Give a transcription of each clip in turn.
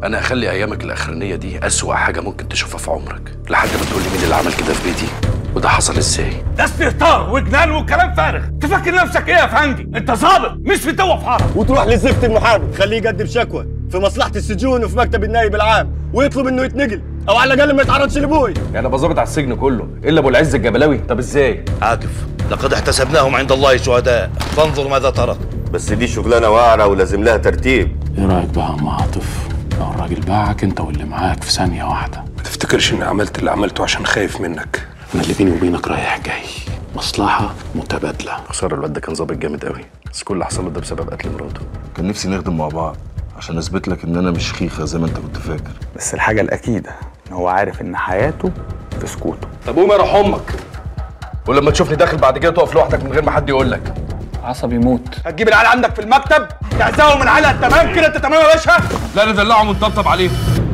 انا هخلي ايامك الاخرانيه دي اسوأ حاجه ممكن تشوفها في عمرك لحد ما تقول لي مين اللي عمل كده في بيتي وده حصل ازاي ده استهتار وجنان وكلام فارغ تفكر نفسك ايه يا فندي انت ظابط مش في في حارة وتروح للزفت المحامي تخليه يقدم شكوى في مصلحه السجون وفي مكتب النائب العام ويطلب انه يتنقل او على الاقل ما يتعرضش لابوي يعني بظابط على السجن كله الا ابو العز الجبلاوي طب ازاي عاكف لقد احتسبناهم عند الله شهداء فانظر ماذا ترى بس دي شغلانه واعره ولازم لها ترتيب ايه رايك بقى يا عم عاطف لو الراجل باعك انت واللي معاك في ثانيه واحده ما تفتكرش اني عملت اللي عملته عشان خايف منك انا اللي بيني وبينك رايح جاي مصلحه متبادله خساره الواد ده كان ظابط جامد قوي بس كل اللي حصل له ده بسبب قتل مراته كان نفسي نخدم مع بعض عشان اثبت لك ان انا مش خيخه زي ما انت كنت فاكر بس الحاجة الأكيدة إن هو عارف إن حياته في سكوته طب قوم يا روح امك ولما تشوفني داخل بعد كده تقف لوحدك من غير ما حد يقول لك عصبي يموت هتجيب العيال عندك في المكتب تعزقهم العيال تمام كده انت تمام يا باشا لا ندلعهم ونطبطب عليهم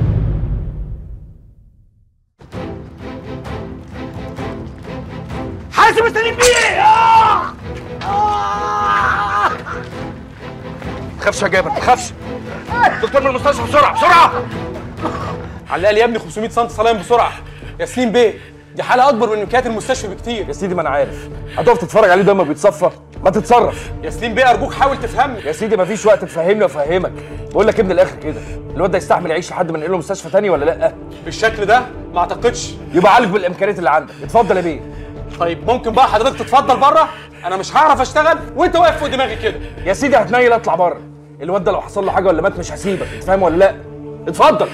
حاسب السليم بيه آه! آه! تخافش يا جابر ما تخافش دكتور من المستشفى بسرعه بسرعه علقلي يا ابني 500 سم سلام بسرعه ياسين بيه دي حاله اكبر من امكانيات المستشفى بكتير يا سيدي ما انا عارف هتقف تتفرج عليه دم بيتصفى ما تتصرف ياسين بيه ارجوك حاول تفهمني يا سيدي مفيش وقت تفهمني وافهمك بقول لك ابن الاخر كده الواد ده يستحمل يعيش لحد ما ننقله مستشفى تاني ولا لا بالشكل ده ما اعتقدش يبقى عالج بالامكانيات اللي عندك اتفضل يا بيه طيب ممكن بقى حضرتك تتفضل بره انا مش هعرف اشتغل وانت واقف فوق دماغي كده يا سيدي هتنيل اطلع بره الواد ده لو حصل له حاجه ولا مات مش هسيبك انت فاهم ولا لا اتفضل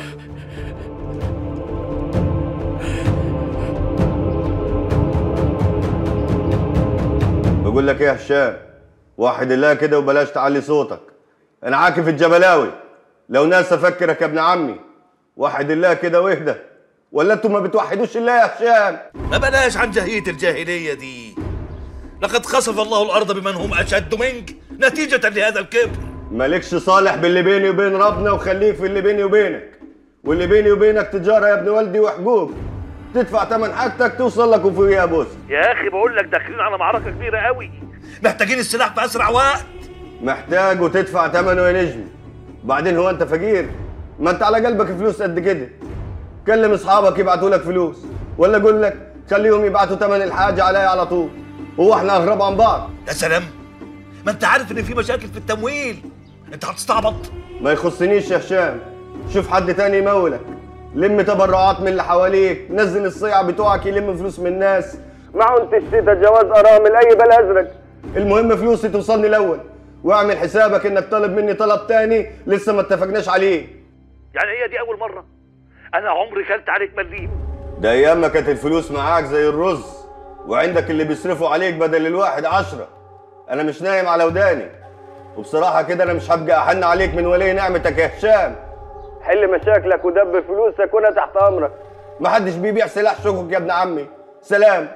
بقول لك ايه يا هشام واحد الله كده وبلاش تعلي صوتك انا عاكف الجبلاوي لو ناس افكرك يا ابن عمي واحد الله كده واهدى ولا انتوا ما بتوحدوش الله يا هشام ما بلاش عن جهية الجاهلية دي لقد خسف الله الأرض بمن هم أشد منك نتيجة لهذا الكبر مالكش صالح باللي بيني وبين ربنا وخليك في اللي بيني وبينك واللي بيني وبينك تجارة يا ابن والدي وحقوق تدفع ثمن حاجتك توصل لك وفوقيها بوس يا أخي بقول لك داخلين على معركة كبيرة قوي محتاجين السلاح في أسرع وقت محتاج وتدفع ثمنه يا نجم بعدين هو انت فقير ما انت على قلبك فلوس قد كده كلم اصحابك يبعتوا لك فلوس ولا اقول لك خليهم يبعتوا ثمن الحاجه عليا على طول هو احنا اغرب عن بعض يا سلام ما أنت عارف إن في مشاكل في التمويل أنت هتستعبط ما يخصنيش يا هشام شوف حد تاني يمولك لم تبرعات من اللي حواليك نزل الصيع بتوعك يلم فلوس من الناس معه الشتا جواز ارامل اي بل ازرق المهم فلوسي توصلني الاول واعمل حسابك انك طالب مني طلب تاني لسه ما اتفقناش عليه يعني هي دي أول مرة أنا عمري كلت عليك مليم ده ايام ما كانت الفلوس معاك زي الرز وعندك اللي بيصرفوا عليك بدل الواحد عشرة انا مش نايم على وداني وبصراحة كده انا مش هبقى احن عليك من ولي نعمتك يا هشام حل مشاكلك ودبر فلوسك وانا تحت امرك محدش بيبيع سلاح شوكك يا ابن عمي سلام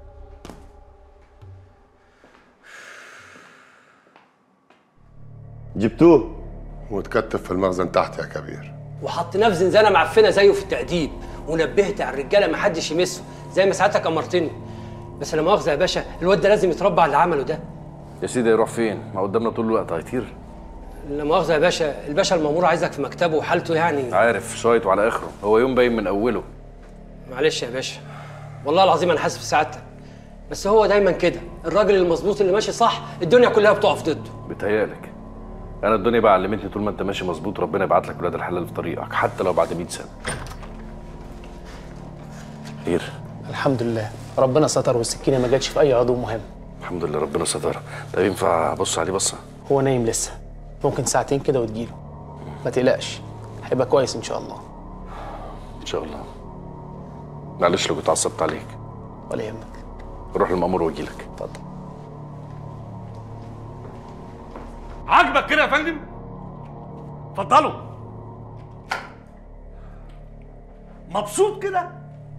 جبتوه وتكتف في المخزن تحت يا كبير وحطيناه في زنزانه معفنه زيه في التأديب ونبهت على الرجاله ما حدش يمسه زي ما ساعتك امرتني بس لا مؤاخذه يا باشا الواد ده لازم يتربى على اللي عمله ده يا سيدي يروح فين ما قدامنا طول الوقت هيطير لا مؤاخذه يا باشا الباشا المأمور عايزك في مكتبه وحالته يعني عارف شايط وعلى اخره هو يوم باين من اوله معلش يا باشا والله العظيم انا حاسس بسعادتك بس هو دايما كده الراجل المظبوط اللي ماشي صح الدنيا كلها بتقف ضده بتهيألك انا الدنيا بقى علمتني طول ما انت ماشي مظبوط ربنا يبعت لك ولاد الحلال في طريقك حتى لو بعد 100 سنه خير الحمد لله ربنا ستر والسكينه ما جاتش في اي عضو مهم الحمد لله ربنا ستر طب ينفع ابص عليه بصه هو نايم لسه ممكن ساعتين كده وتجيله ما تقلقش هيبقى كويس ان شاء الله ان شاء الله معلش لو كنت عصبت عليك ولا يهمك روح للمأمور واجي لك اتفضل عاجبك كده يا فندم اتفضلوا مبسوط كده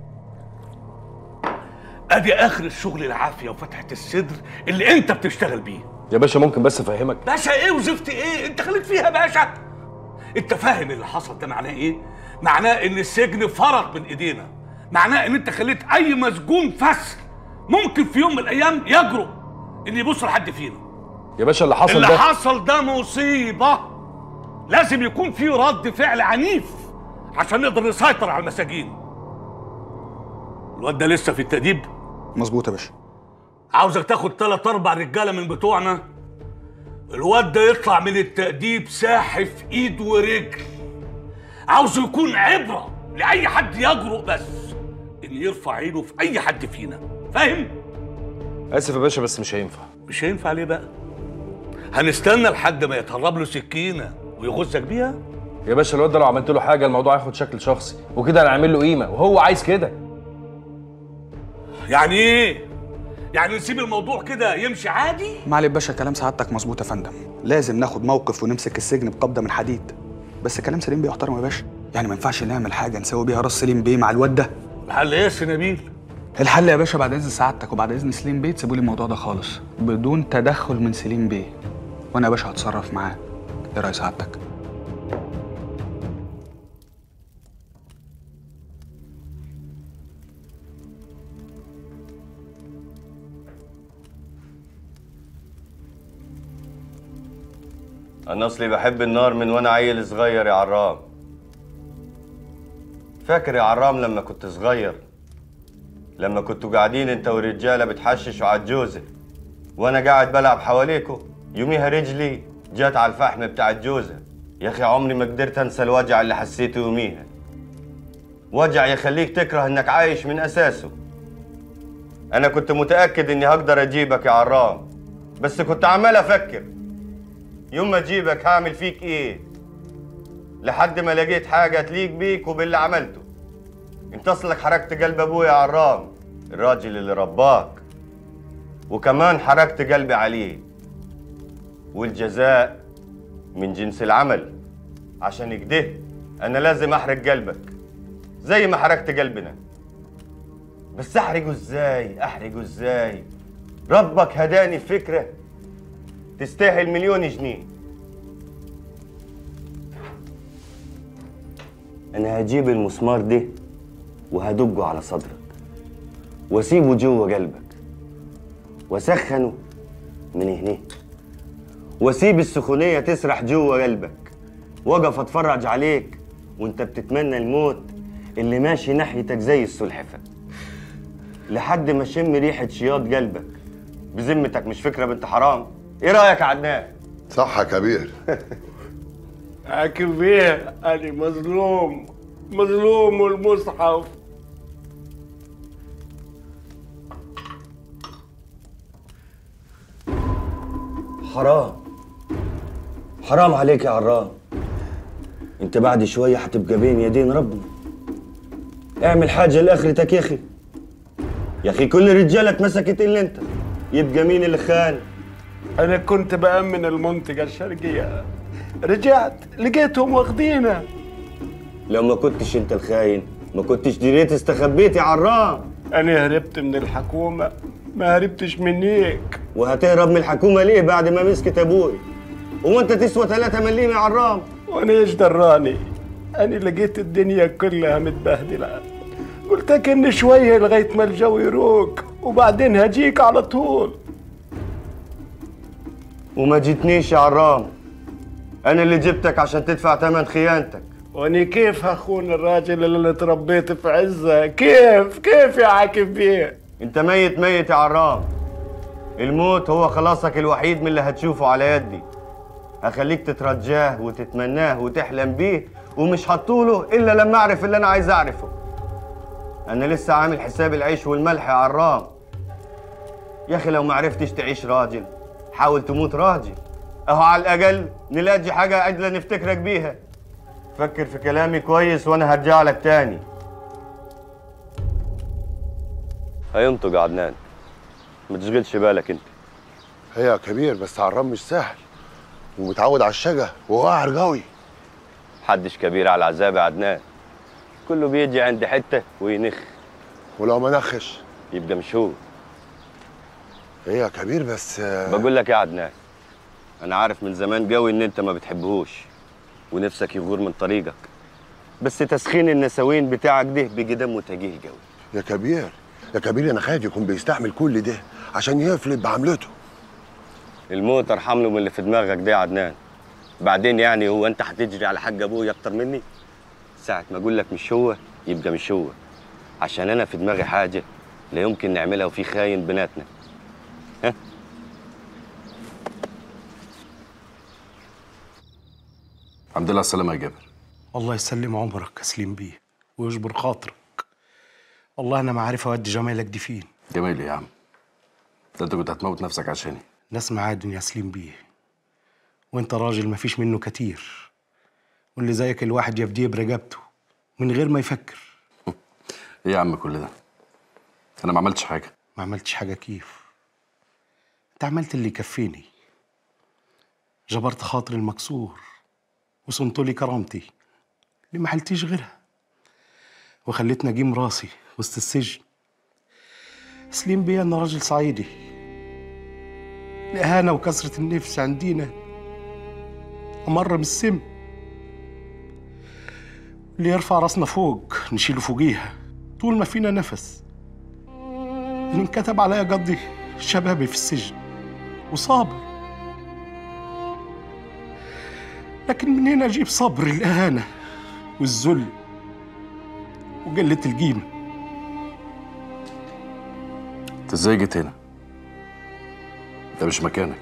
ادي اخر الشغل العافيه وفتحه الصدر اللي انت بتشتغل بيه يا باشا ممكن بس افهمك باشا ايه وزفت ايه انت خليك فيها باشا انت فاهم اللي حصل ده معناه ايه معناه ان السجن فرط من ايدينا معناه ان انت خليت اي مسجون فسر ممكن في يوم من الايام يجرؤ ان يبص لحد فينا يا باشا اللي حصل اللي ده حصل ده مصيبه لازم يكون في رد فعل عنيف عشان نقدر نسيطر على المساجين الواد ده لسه في التأديب مظبوط يا باشا عاوزك تاخد تلات اربع رجاله من بتوعنا الواد ده يطلع من التأديب ساحف ايد ورجل عاوزه يكون عبره لاي حد يجرؤ بس ان يرفع عينه في اي حد فينا فاهم اسف يا باشا بس مش هينفع مش هينفع ليه بقى هنستنى لحد ما يتهرب له سكينه ويغزك بيها يا باشا الواد ده لو عملت له حاجه الموضوع هياخد شكل شخصي وكده هنعمل له قيمه وهو عايز كده يعني ايه يعني نسيب الموضوع كده يمشي عادي معالي باشا كلام سعادتك مظبوط يا فندم لازم ناخد موقف ونمسك السجن بقبضه من حديد بس كلام سليم بيه يحترم يا باشا يعني ما ينفعش نعمل حاجه نسوي بيها راس سليم بيه مع الواد ده الحل ايه يا سنابيل الحل يا باشا بعد اذن سعادتك وبعد اذن سليم بيه تسيبوا لي الموضوع ده خالص بدون تدخل من سليم بيه وانا يا باشا هتصرف معاه ايه راي سعادتك انا اصلي بحب النار من وانا عيل صغير يا عرام فاكر يا عرام لما كنت صغير لما كنتوا قاعدين انت والرجاله بتحششوا على الجوزه وانا قاعد بلعب حواليكوا يوميها رجلي جات على الفحم بتاع الجوزه يا اخي عمري ما قدرت انسى الوجع اللي حسيته يوميها وجع يخليك تكره انك عايش من اساسه انا كنت متاكد اني هقدر اجيبك يا عرام بس كنت عمال افكر يوم ما اجيبك هعمل فيك ايه لحد ما لقيت حاجه تليق بيك وباللي عملته انت اصلك حركت قلب ابويا يا عرام الراجل اللي رباك وكمان حركت قلبي عليه والجزاء من جنس العمل عشان كده انا لازم احرق قلبك زي ما حركت قلبنا بس احرقه ازاي احرقه ازاي ربك هداني فكره تستاهل مليون جنيه انا هجيب المسمار ده وهدقه على صدرك واسيبه جوه قلبك واسخنه من هنا واسيب السخونيه تسرح جوه قلبك واقف اتفرج عليك وانت بتتمنى الموت اللي ماشي ناحيتك زي السلحفه لحد ما اشم ريحه شياط قلبك بذمتك مش فكره بنت حرام ايه رايك يا عدنان صح يا كبير حاكم بيه أنا مظلوم مظلوم والمصحف حرام حرام عليك يا عرام انت بعد شويه هتبقى بين يدين ربنا اعمل حاجه لاخرتك يا اخي يا اخي كل رجاله اتمسكت الا انت يبقى مين اللي خان أنا كنت بأمن المنطقة الشرقية رجعت لقيتهم واخدينها لو ما كنتش انت الخاين ما كنتش دريت استخبيت يا عرام أنا هربت من الحكومة ما هربتش منيك وهتهرب من الحكومه ليه بعد ما مسكت ابوي هو انت تسوى 3 مليم يا عرام وأنا إيش دراني أنا لقيت الدنيا كلها متبهدلة قلت أكن شوية لغاية ما الجو يروق وبعدين هجيك على طول وما جيتنيش يا عرام انا اللي جبتك عشان تدفع ثمن خيانتك وأنا كيف هخون الراجل اللي اتربيت في عزة كيف كيف يا عاكف بيه انت ميت ميت يا عرام الموت هو خلاصك الوحيد من اللي هتشوفه على يدي هخليك تترجاه وتتمناه وتحلم بيه ومش هطوله الا لما اعرف اللي انا عايز اعرفه انا لسه عامل حساب العيش والملح يا عرام يا اخي لو ما عرفتش تعيش راجل حاول تموت راجل اهو على الاقل نلاقي حاجه عدله نفتكرك بيها فكر في كلامي كويس وانا هرجع لك تاني هينطق يا عدنان ما تشغلش بالك انت هي يا كبير بس عرام مش سهل ومتعود على الشجا وقاعر قوي محدش كبير على العذاب يا عدنان كله بيجي عند حته وينخ ولو ما نخش يبقى مشهور هي يا كبير بس بقول لك يا عدنان انا عارف من زمان قوي ان انت ما بتحبهوش ونفسك يغور من طريقك بس تسخين النسوين بتاعك ده بيجي دمه تقيل قوي يا كبير يا كبير انا خايف يكون بيستعمل كل ده عشان يفلت بعملته الموت ارحم له من اللي في دماغك ده يا عدنان بعدين يعني هو انت هتجري على حاج ابويا اكتر مني ساعة ما اقول لك مش هو يبقى مش هو عشان انا في دماغي حاجة لا يمكن نعملها وفي خاين بيناتنا ها الحمد لله على السلامه يا جابر الله يسلم عمرك يا سليم بيه ويجبر خاطرك والله انا ما عارف اودي جمالك دي فين جميل يا عم ده انت كنت هتموت نفسك عشاني ناس معادن يا سليم بيه وانت راجل مفيش منه كتير واللي زيك الواحد يفديه برقبته من غير ما يفكر ايه يا عم كل ده انا ما عملتش حاجه ما عملتش حاجه كيف انت عملت اللي يكفيني جبرت خاطري المكسور وصنت لي كرامتي اللي ما حلتيش غيرها وخليتني اجيم راسي وسط السجن سليم بيه انا راجل صعيدي الاهانه وكسره النفس عندينا ومره من السم اللي يرفع راسنا فوق نشيله فوقيها طول ما فينا نفس اللي انكتب عليا قضي شبابي في السجن وصابر لكن منين اجيب صبر الاهانه والذل وقله القيمه انت ازاي جيت هنا ده مش مكانك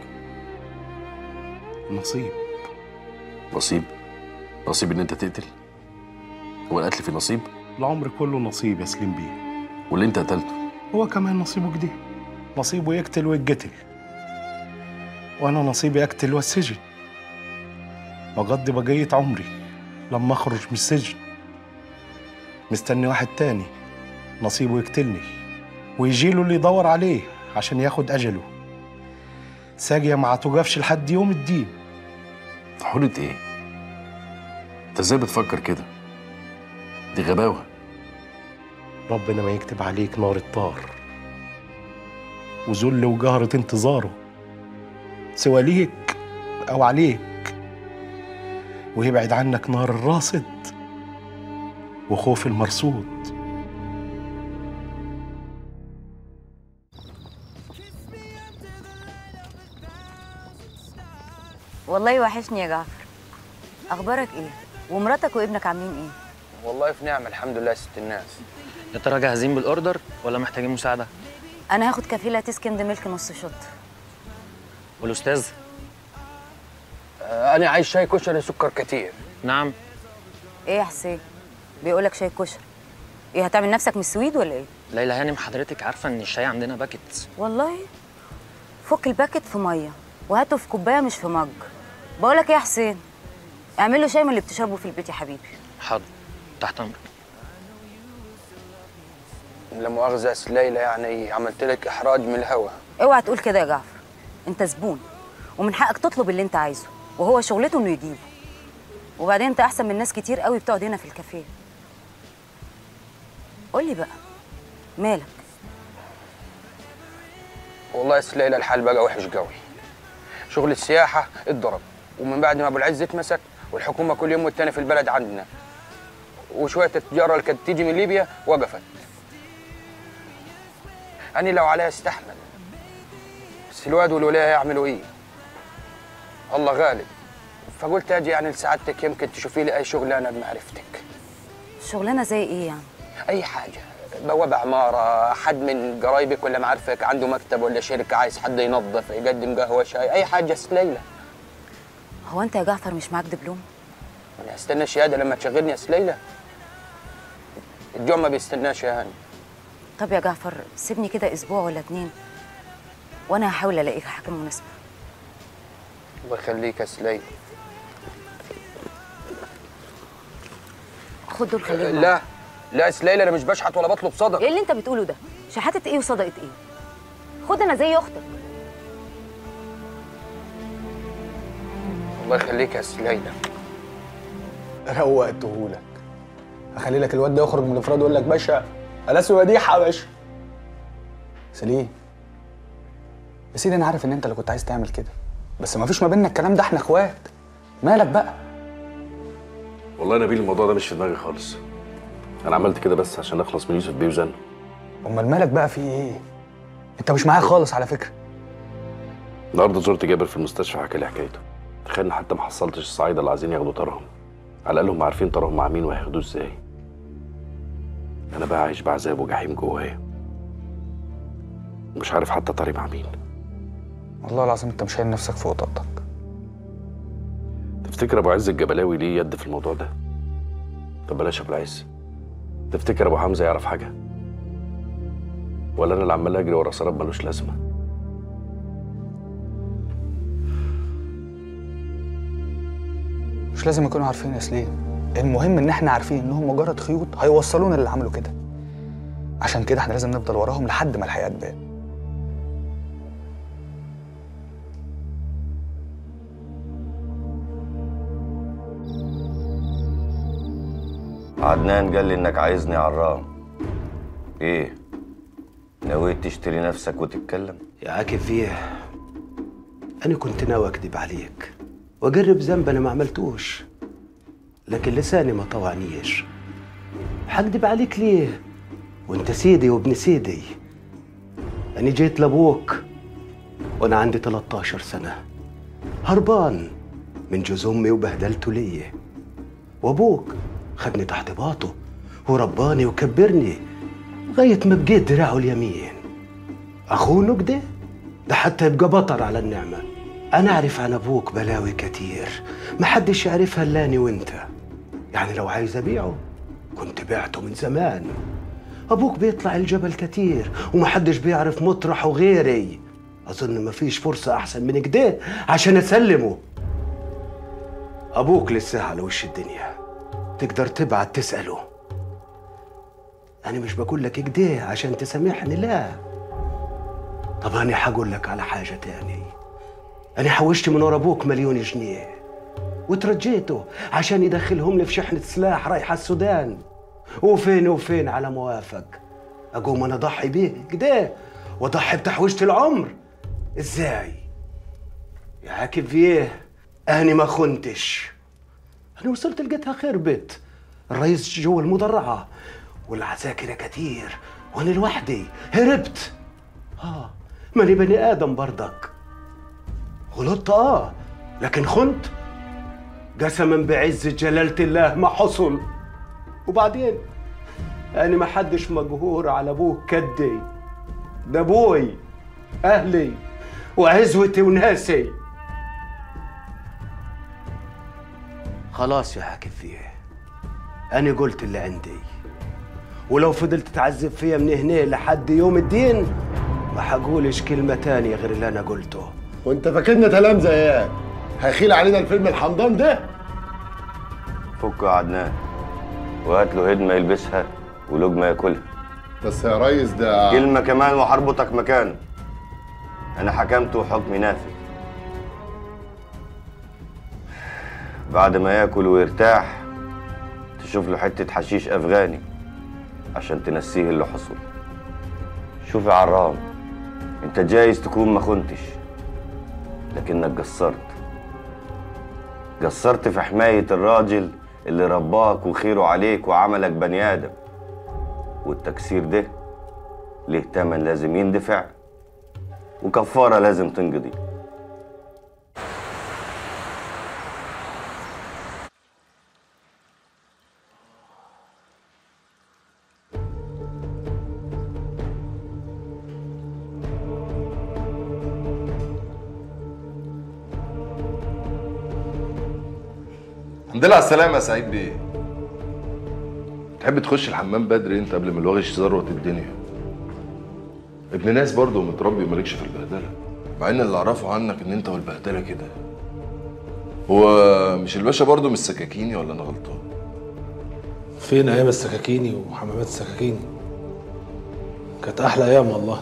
نصيب نصيب نصيب ان انت تقتل هو القتل في نصيب العمر كله نصيب يا سليم بيه واللي انت قتلته هو كمان نصيبه كده نصيبه يقتل ويتقتل وانا نصيبي اقتل والسجن واقضي بقية عمري لما اخرج من السجن مستني واحد تاني نصيبه يقتلني ويجيله اللي يدور عليه عشان ياخد اجله ساقية ما توقفش لحد يوم الدين حولة ايه انت ازاي بتفكر كده دي غباوه ربنا ما يكتب عليك نار الطار وذل وجهرة انتظاره سوى ليك أو عليك ويبعد عنك نار الراصد وخوف المرصود والله وحشني يا جعفر اخبارك ايه ومراتك وابنك عاملين ايه والله في نعمة الحمد لله يا ست الناس يا ترى جاهزين بالاوردر ولا محتاجين مساعدة؟ انا هاخد كفيله تسكن ملك نص شط والاستاذ؟ آه، انا عايز شاي كشري سكر كتير نعم ايه يا حسين بيقولك شاي كشري ايه هتعمل نفسك من السويد ولا ايه ليلى هانم حضرتك عارفة ان الشاي عندنا باكت والله فك الباكت في ميه وهاته في كوبايه مش في مج بقولك ايه يا حسين اعمل له شاي من اللي بتشربه في البيت يا حبيبي حاضر تحت امرك لا مؤاخذة يا ست ليلى يعني عملت لك احراج من الهوا اوعى تقول كده يا جعفر انت زبون ومن حقك تطلب اللي انت عايزه وهو شغلته انه يجيبه وبعدين انت احسن من ناس كتير قوي بتقعد هنا في الكافيه قول لي بقى مالك والله يا ست ليلى الحال بقى وحش قوي شغل السياحة اتضرب ومن بعد ما ابو العز اتمسك والحكومة كل يوم والتاني في البلد عندنا وشوية التجارة اللي كانت تيجي من ليبيا وقفت أنا لو عليها استحمل بس الواد والولاية يعملوا إيه؟ الله غالب فقلت أجي يعني لسعادتك يمكن تشوفي لي أي شغلانة بمعرفتك شغلانه زي ايه يعني أي حاجة بوابة عمارة حد من قرايبك ولا معارفك عنده مكتب ولا شركة عايز حد ينظف يقدم قهوة شاي أي حاجة ست ليلى هو انت يا جعفر مش معاك دبلوم أنا هستنى الشهادة لما تشغلني يا ست ليلى الجوع ما بيستناش يا هاني طب يا جعفر سيبني كده اسبوع ولا اتنين وانا هحاول الاقيك حاجه مناسبه الله يخليك يا ست ليلى خد دول خليهم لا لا يا ست ليلى أنا مش بشحت ولا بطلب صدقة ايه اللي انت بتقوله ده شحاتة ايه وصدقة ايه خد انا زي اختك الله يخليك يا ست ليلى روقتهولك هخلي لك الواد ده يخرج من الافراد ويقول لك باشا الاس وديحه يا باشا سليم يا سيدي انا عارف ان انت اللي كنت عايز تعمل كده بس ما فيش ما بيننا الكلام ده احنا اخوات مالك بقى والله يا نبيل الموضوع ده مش في دماغي خالص انا عملت كده بس عشان اخلص من يوسف بيه وزنه امال مالك بقى في ايه انت مش معايا خالص على فكره النهارده زرت جابر في المستشفى حكى لي حكايته تخيل إن حتى ما حصلتش الصعايده اللي عايزين ياخدوا طارهم على الاقل هم عارفين طارهم مع مين وهياخدوه ازاي انا بقى عايش بعذاب وجحيم جوايا مش عارف حتى طاري مع مين والله العظيم انت مش شايل نفسك فوق طاقتك تفتكر ابو عز الجبلاوي ليه يد في الموضوع ده طب بلاش ابو العز تفتكر ابو حمزه يعرف حاجه ولا انا اللي عمال اجري ورا سراب ملوش لازمه مش لازم يكونوا عارفين يا سليم المهم ان احنا عارفين انهم مجرد خيوط هيوصلونا اللي عملوا كده عشان كده احنا لازم نفضل وراهم لحد ما الحقيقه تبان عدنان قال لي انك عايزني عرام ايه نويت تشتري نفسك وتتكلم يا عاكف فيه أنا كنت ناوي أكذب عليك وأجرب ذنب أنا ما عملتوش لكن لساني ما طوعنيش حكذب عليك ليه وانت سيدي وابن سيدي أنا جيت لأبوك وأنا عندي 13 سنة هربان من جوز أمي وبهدلته ليا وأبوك خدني تحت باطه ورباني وكبرني لغاية ما بقيت دراعه اليمين أخونه كده ده حتى يبقى بطر على النعمة أنا أعرف عن أبوك بلاوي كتير محدش يعرفها إلا أنا وأنت يعني لو عايز أبيعه كنت بعته من زمان أبوك بيطلع الجبل كتير ومحدش بيعرف مطرحه غيري أظن مفيش فرصة أحسن من كده عشان أسلمه أبوك لسه على وش الدنيا تقدر تبعت تسأله أنا مش بقول لك كده عشان تسامحني لا طب أنا هقول لك على حاجة تاني أنا حوشت من ورا أبوك مليون جنيه وترجيته عشان يدخلهم لي في شحنة سلاح رايحة السودان وفين وفين على موافق أقوم أنا أضحي بيه كده وأضحي بتحويشة العمر إزاي؟ يا عاكف فيه أنا ما خنتش أنا وصلت لقيتها خربت الرئيس جوا المدرعة والعساكر كتير وأنا لوحدي هربت آه ماني بني آدم برضك غلطت آه لكن خنت قسما بعز جلالة الله ما حصل وبعدين أنا ما حدش مجهور على أبوك كدي ده أبوي أهلي وعزوتي وناسي خلاص يا حاكم فيه أنا قلت اللي عندي ولو فضلت تعذب فيا من هنا لحد يوم الدين ما حقولش كلمة تانية غير اللي أنا قلته وانت فاكرنا تلامذة ايه هيخيل علينا الفيلم الحمضان ده فك يا عدنان وهات له هدمه يلبسها ولقمه ياكلها بس يا ريس ده كلمه كمان وهربطك مكانه انا حكمت وحكمي نافذ بعد ما ياكل ويرتاح تشوف له حته حشيش افغاني عشان تنسيه اللي حصل شوف يا عرام انت جايز تكون ما خنتش لكنك قصرت قصرت في حماية الراجل اللي رباك وخيره عليك وعملك بني آدم والتكسير ده ليه تمن لازم يندفع وكفارة لازم تنقضي الحمد لله على السلامة يا سعيد بيه تحب تخش الحمام بدري انت قبل ما الوغش ذروة الدنيا ابن ناس برضه متربي ومالكش في البهدلة مع ان اللي اعرفه عنك ان انت والبهدلة كده هو مش الباشا برضه مش سكاكيني ولا انا غلطان فين ايام السكاكيني وحمامات السكاكيني كانت احلى ايام والله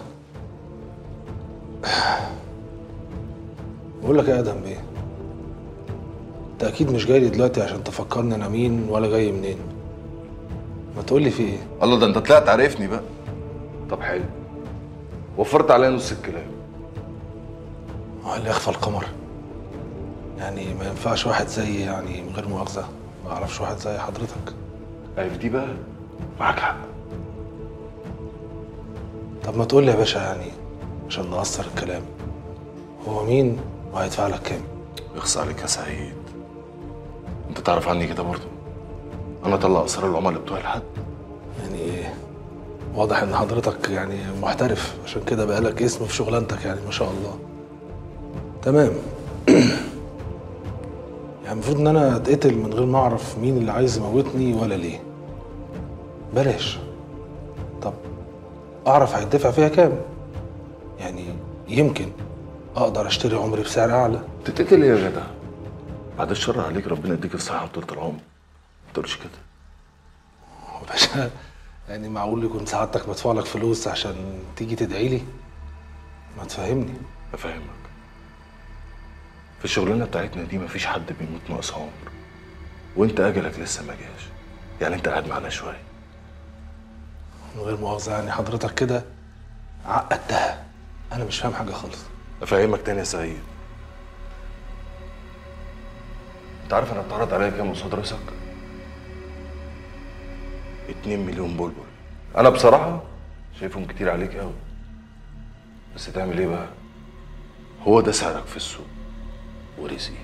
بقول لك يا ادهم بيه انت اكيد مش جاي لي دلوقتي عشان تفكرني انا مين ولا جاي منين ما تقول لي في ايه الله ده انت طلعت عارفني بقى طب حلو وفرت عليا نص الكلام هو اللي يخفى القمر يعني ما ينفعش واحد زي يعني من غير مؤاخذه ما اعرفش واحد زي حضرتك عارف دي بقى معاك حق طب ما تقول لي يا باشا يعني عشان نقصر الكلام هو مين وهيدفع لك كام اخص عليك يا سعيد انت تعرف عني كده برضه انا اطلع اسرار العملاء بتوعي لحد يعني ايه واضح ان حضرتك يعني محترف عشان كده بقالك اسم في شغلانتك يعني ما شاء الله تمام يعني المفروض ان انا اتقتل من غير ما اعرف مين اللي عايز يموتني ولا ليه بلاش طب اعرف هيدفع فيها كام يعني يمكن اقدر اشتري عمري بسعر اعلى تتقتل ايه يا جدع بعد الشر عليك ربنا يديك الصحه وطولة العمر ما تقولش كده باشا يعني معقول يكون سعادتك بدفع لك فلوس عشان تيجي تدعي لي ما تفهمني افهمك في الشغلانه بتاعتنا دي مفيش حد بيموت ناقص عمر وانت اجلك لسه ما جاش يعني انت قاعد معانا شويه من غير مؤاخذه يعني حضرتك كده عقدتها انا مش فاهم حاجه خالص افهمك تاني يا سعيد انت عارف انا اتعرض عليا كام قصاد راسك؟ 2 مليون بلبل انا بصراحه شايفهم كتير عليك قوي بس تعمل ايه بقى هو ده سعرك في السوق ورزقي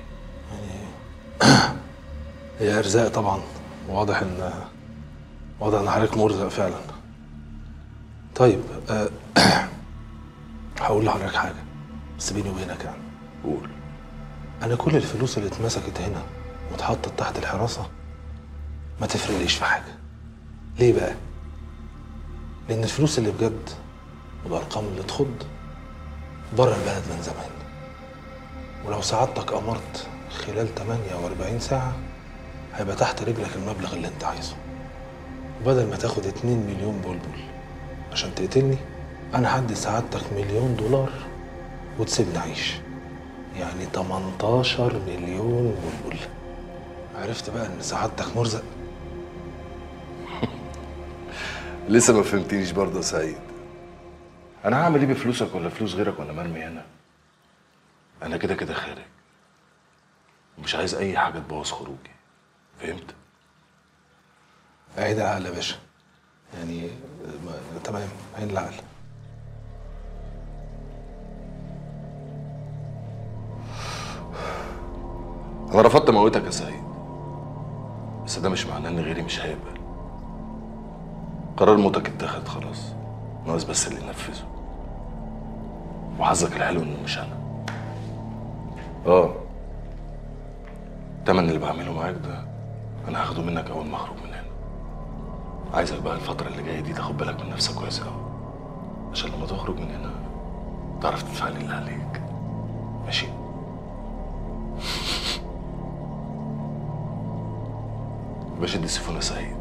هي ارزاق طبعا واضح ان واضح ان حضرتك مرزق فعلا طيب أه هقول لحضرتك حاجه بس بيني وبينك يعني قول انا كل الفلوس اللي اتمسكت هنا واتحطت تحت الحراسه ما تفرقليش في حاجه ليه بقى لان الفلوس اللي بجد والارقام اللي تخض بره البلد من زمان ولو سعادتك امرت خلال 48 ساعه هيبقى تحت رجلك المبلغ اللي انت عايزه وبدل ما تاخد 2 مليون بلبل عشان تقتلني انا هدي سعادتك مليون دولار وتسيبني اعيش يعني 18 مليون بلبل عرفت بقى ان سعادتك مرزق لسه ما فهمتنيش برضه يا سعيد انا هعمل ايه بفلوسك ولا فلوس غيرك وانا مرمي هنا انا كده كده خارج ومش عايز اي حاجه تبوظ خروجي فهمت عين العقل يا باشا يعني ما- تمام عين العقل انا رفضت موتك يا سعيد بس ده مش معناه ان غيري مش هيقبل قرار موتك اتاخد خلاص ناقص بس اللي ينفذه وحظك الحلو انه مش انا اه التمن اللي بعمله معاك ده انا هاخده منك اول ما اخرج من هنا عايزك بقى الفترة اللي جاية دي تاخد بالك من نفسك كويس قوي عشان لما تخرج من هنا تعرف تدفع لي اللي عليك ماشي بشد السيفون يا سعيد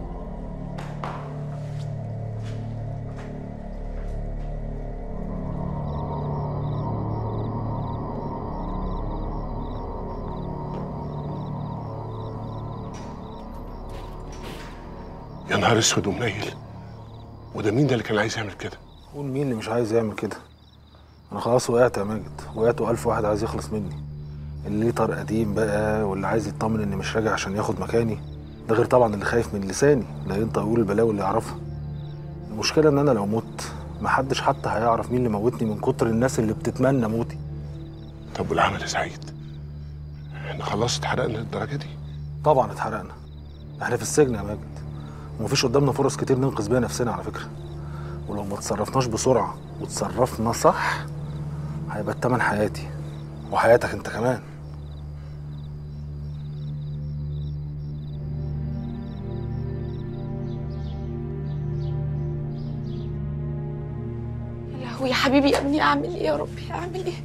يا نهار اسود ومنيل وده مين ده اللي كان عايز يعمل كده؟ قول مين اللي مش عايز يعمل كده انا خلاص وقعت يا ماجد وقعت والف واحد عايز يخلص مني اللي ليه طار قديم بقى واللي عايز يطمن اني مش راجع عشان ياخد مكاني ده غير طبعا اللي خايف من لساني لا ينطق يقول البلاوي اللي يعرفها المشكله ان انا لو مت محدش حتى هيعرف مين اللي موتني من كتر الناس اللي بتتمنى موتي طب والعمل يا سعيد؟ احنا خلاص اتحرقنا للدرجه دي؟ طبعا اتحرقنا احنا في السجن يا ماجد ومفيش قدامنا فرص كتير ننقذ بيها نفسنا على فكره ولو ما تصرفناش بسرعه وتصرفنا صح هيبقى التمن حياتي وحياتك انت كمان يا لهوي يا حبيبي يا ابني اعمل ايه يا ربي اعمل ايه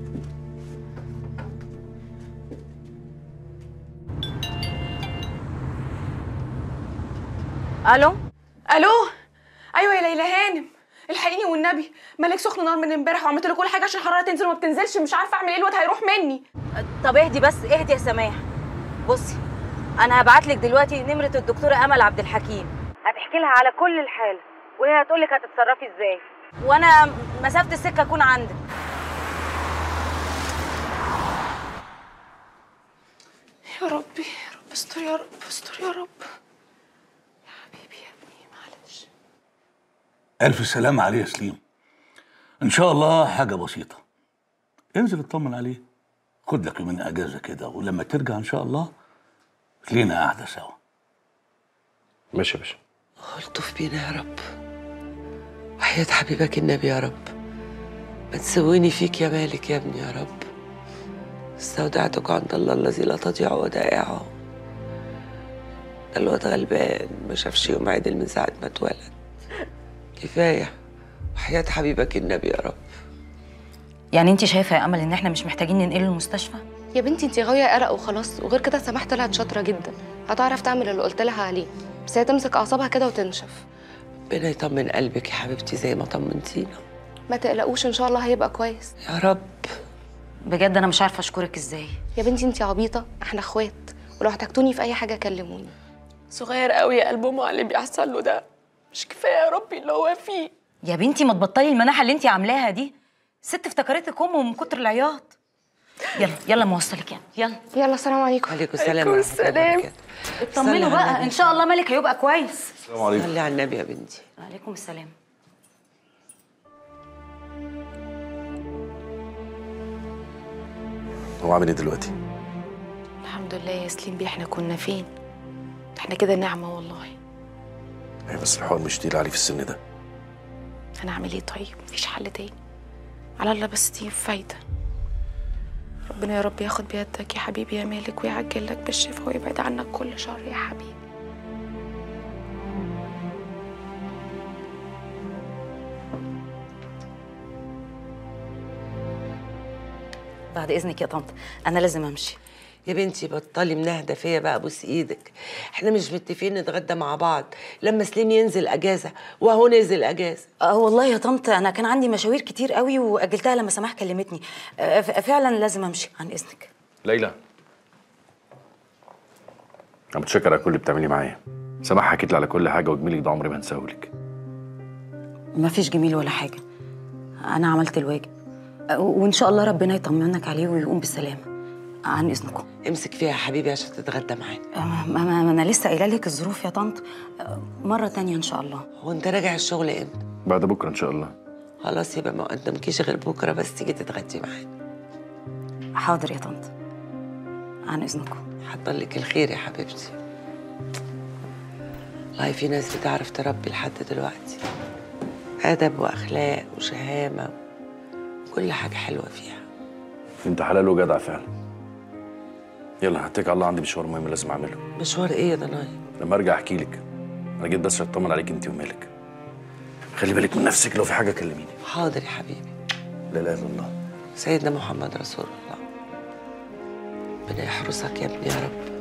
الو الو ايوه يا ليلى هانم الحقيني والنبي مالك سخن نار من امبارح وعملت له كل حاجه عشان الحراره تنزل وما بتنزلش مش عارفه اعمل ايه الواد هيروح مني طب اهدي بس اهدي يا سماح بصي انا هبعت لك دلوقتي نمره الدكتوره امل عبد الحكيم هتحكي لها على كل الحاله وهي هتقول لك هتتصرفي ازاي وانا مسافه السكه اكون عندك يا ربي يا رب استر يا رب استر يا رب ألف سلامة عليه يا سليم إن شاء الله حاجة بسيطة انزل اطمن عليه خد لك من اجازه كده ولما ترجع ان شاء الله لينا قاعده سوا ماشي يا باشا الطف بينا يا رب وحياة حبيبك النبي يا رب ما تسويني فيك يا مالك يا ابني يا رب استودعتك عند الله الذي لا تضيع ودائعه الواد غلبان ما شافش يوم عدل من ساعة ما اتولد كفاية وحياة حبيبك النبي يا رب يعني انت شايفه يا امل ان احنا مش محتاجين ننقله المستشفى يا بنتي انت غاويه قرق وخلاص وغير كده سماح طلعت شاطره جدا هتعرف تعمل اللي قلت لها عليه بس هي تمسك اعصابها كده وتنشف ربنا يطمن قلبك يا حبيبتي زي ما طمنتينا ما تقلقوش ان شاء الله هيبقى كويس يا رب بجد انا مش عارفه اشكرك ازاي يا بنتي انت عبيطه احنا اخوات ولو احتجتوني في اي حاجه كلموني صغير قوي يا قلبه مع اللي بيحصل له ده مش كفايه يا ربي اللي هو فيه يا بنتي ما تبطلي المناحه اللي انت عاملاها دي ست افتكرتك امه من كتر العياط يلا يلا موصلك يعني يلا يلا السلام عليكم عليكم السلام ورحمة السلام الله وبركاته. اطمنوا صلي على بقى النبي. ان شاء الله مالك هيبقى كويس السلام عليكم صلي على النبي يا بنتي وعليكم السلام هو عامل ايه دلوقتي؟ الحمد لله يا سليم بيه احنا كنا فين احنا كده نعمه والله ايه بس الحوار مش تقيل عليه في السن ده انا اعمل ايه طيب مفيش حل تاني على الله بس دي فايده ربنا يا رب ياخد بيدك يا حبيبي يا مالك ويعجل لك بالشفاء ويبعد عنك كل شر يا حبيبي بعد اذنك يا طنط انا لازم امشي يا بنتي بطلي منهدة فيا بقى بوس ايدك احنا مش متفقين نتغدى مع بعض لما سليم ينزل اجازه وهو نزل اجازه اه والله يا طنط انا كان عندي مشاوير كتير قوي واجلتها لما سماح كلمتني آه، ف- فعلا لازم امشي عن اذنك ليلى انا متشكر على كل اللي بتعمليه معايا سماح حكيت لي على كل حاجه وجميلك ده عمري ما هنساهولك ما فيش جميل ولا حاجه انا عملت الواجب آه، وان شاء الله ربنا يطمنك عليه ويقوم بالسلامه عن اذنكم امسك فيها يا حبيبي عشان تتغدى معانا آه، ما, ما, ما انا لسه قايله لك الظروف يا طنط آه، مره تانية ان شاء الله هو انت راجع الشغل امتى بعد بكره ان شاء الله خلاص يبقى ما قدمكيش غير بكره بس تيجي تتغدي معانا حاضر يا طنط عن اذنكم حضر لك الخير يا حبيبتي والله في ناس بتعرف تربي لحد دلوقتي ادب واخلاق وشهامه كل حاجه حلوه فيها انت حلال وجدع فعلا يلا هتكل على الله عندي مشوار مهم لازم اعمله مشوار ايه يا ضناي لما ارجع احكي لك انا جيت بس اطمن عليك انت ومالك خلي بالك من نفسك لو في حاجه كلميني حاضر يا حبيبي لا اله الا الله سيدنا محمد رسول الله ربنا يحرسك يا ابني يا رب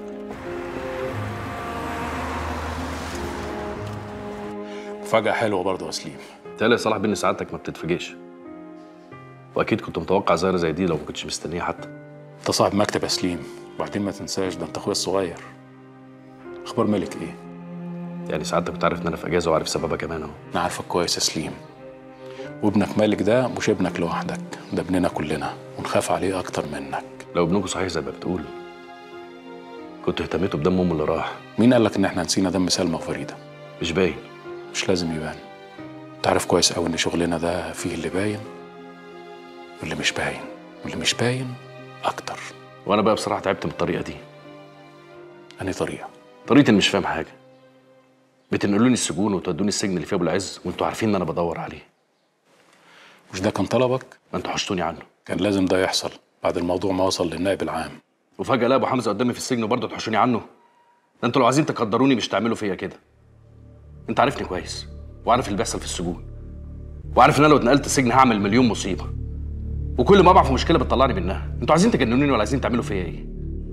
مفاجأة حلوة برضه يا سليم تالي يا صلاح بان سعادتك ما بتتفاجئش واكيد كنت متوقع ظاهره زي دي لو ما كنتش مستنيها حتى انت صاحب مكتب يا سليم وبعدين ما تنساش ده انت اخويا الصغير اخبار مالك ايه يعني سعادتك كنت عارف ان انا في اجازه وعارف سببها كمان اهو انا عارفك كويس يا سليم وابنك مالك ده مش ابنك لوحدك ده ابننا كلنا ونخاف عليه اكتر منك لو ابنكم صحيح زي ما بتقول كنت اهتميتوا بدم امه اللي راح مين قال لك ان احنا نسينا دم سلمى وفريده مش باين مش لازم يبان انت عارف كويس قوي ان شغلنا ده فيه اللي باين واللي مش باين واللي مش باين اكتر وانا بقى بصراحه تعبت من الطريقه دي انهي طريقه طريقه اللي مش فاهم حاجه بتنقلوني السجون وتودوني السجن اللي فيه ابو العز وانتوا عارفين ان انا بدور عليه مش ده كان طلبك ما انتوا حشتوني عنه كان لازم ده يحصل بعد الموضوع ما وصل للنائب العام وفجاه لا ابو حمزه قدامي في السجن وبرضه تحشوني عنه ده انتوا لو عايزين تقدروني مش تعملوا فيا كده انت عارفني كويس وعارف اللي بيحصل في السجون وعارف ان انا لو اتنقلت السجن هعمل مليون مصيبه وكل ما اقع في مشكله بتطلعني منها انتوا عايزين تجننوني ولا عايزين تعملوا فيا ايه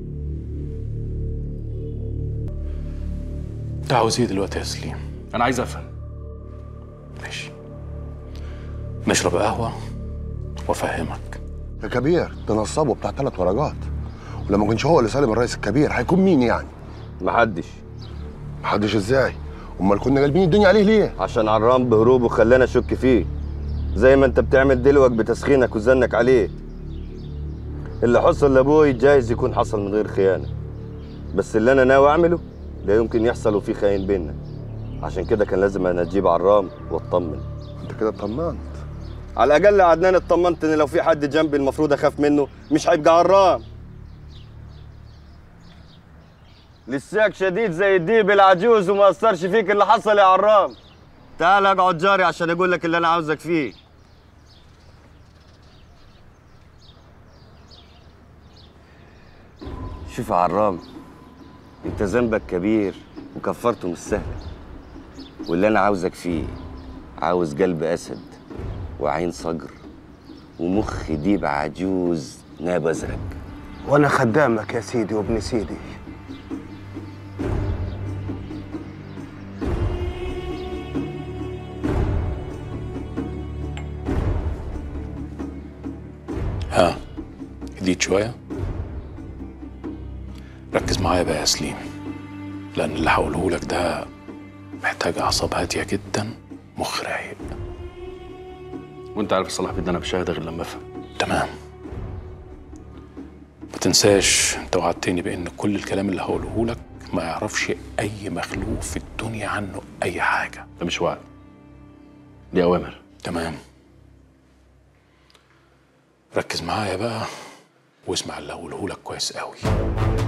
انت عاوز ايه دلوقتي يا سليم انا عايز افهم ماشي نشرب قهوه وافهمك يا كبير ده نصابه بتاع ثلاث ورقات ولما كنش هو اللي سالم الرئيس الكبير هيكون مين يعني؟ محدش محدش ازاي؟ امال كنا قلبين الدنيا عليه ليه؟ عشان عرام بهروبه خلانا اشك فيه زي ما انت بتعمل دلوقتي بتسخينك وزنك عليه اللي حصل لابوي جايز يكون حصل من غير خيانه بس اللي انا ناوي اعمله لا يمكن يحصل وفي خاين بينا عشان كده كان لازم انا اجيب عرام واطمن انت كده اطمنت على الاقل عدنان اطمنت ان لو في حد جنبي المفروض اخاف منه مش هيبقى عرام لساك شديد زي الديب العجوز وما اثرش فيك اللي حصل يا عرام تعال اقعد جاري عشان اقول لك اللي انا عاوزك فيه شوف يا عرام انت ذنبك كبير وكفرته مش سهله واللي انا عاوزك فيه عاوز قلب اسد وعين صقر ومخ ديب عجوز ناب ازرق وانا خدامك يا سيدي وابن سيدي ها جديد شوية ركز معايا بقى يا سليم لأن اللي هقوله لك ده محتاج أعصاب هادية جدا مخ رايق وانت عارف صلاح بدي انا بشاهد غير لما افهم تمام ما تنساش انت وعدتني بان كل الكلام اللي هقوله لك ما يعرفش اي مخلوق في الدنيا عنه اي حاجه ده مش وعد دي اوامر تمام ركز معايا بقى واسمع اللي هقوله لك كويس قوي